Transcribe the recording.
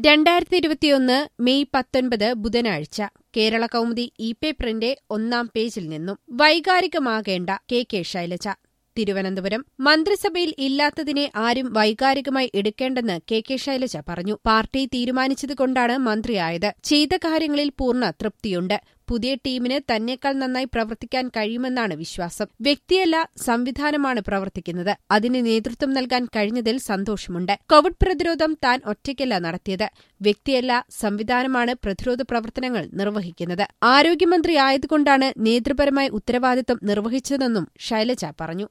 രണ്ടായിരത്തി ഇരുപത്തിയൊന്ന് മെയ് പത്തൊൻപത് ബുധനാഴ്ച കേരള കൗമുദി ഇ പേപ്പറിന്റെ ഒന്നാം പേജിൽ നിന്നും വൈകാരികമാകേണ്ട കെ കെ ശൈലജ തിരുവനന്തപുരം മന്ത്രിസഭയിൽ ഇല്ലാത്തതിനെ ആരും വൈകാരികമായി എടുക്കേണ്ടെന്ന് കെ കെ ശൈലജ പറഞ്ഞു പാർട്ടി തീരുമാനിച്ചതുകൊണ്ടാണ് മന്ത്രിയായത് ചെയ്ത കാര്യങ്ങളിൽ പൂർണ്ണ തൃപ്തിയുണ്ട് പുതിയ ടീമിന് തന്നെക്കാൾ നന്നായി പ്രവർത്തിക്കാൻ കഴിയുമെന്നാണ് വിശ്വാസം വ്യക്തിയല്ല സംവിധാനമാണ് പ്രവർത്തിക്കുന്നത് അതിന് നേതൃത്വം നൽകാൻ കഴിഞ്ഞതിൽ സന്തോഷമുണ്ട് കോവിഡ് പ്രതിരോധം താൻ ഒറ്റയ്ക്കല്ല നടത്തിയത് വ്യക്തിയല്ല സംവിധാനമാണ് പ്രതിരോധ പ്രവർത്തനങ്ങൾ നിർവഹിക്കുന്നത് ആരോഗ്യമന്ത്രി ആയതുകൊണ്ടാണ് നേതൃപരമായ ഉത്തരവാദിത്തം നിർവഹിച്ചതെന്നും ശൈലജ പറഞ്ഞു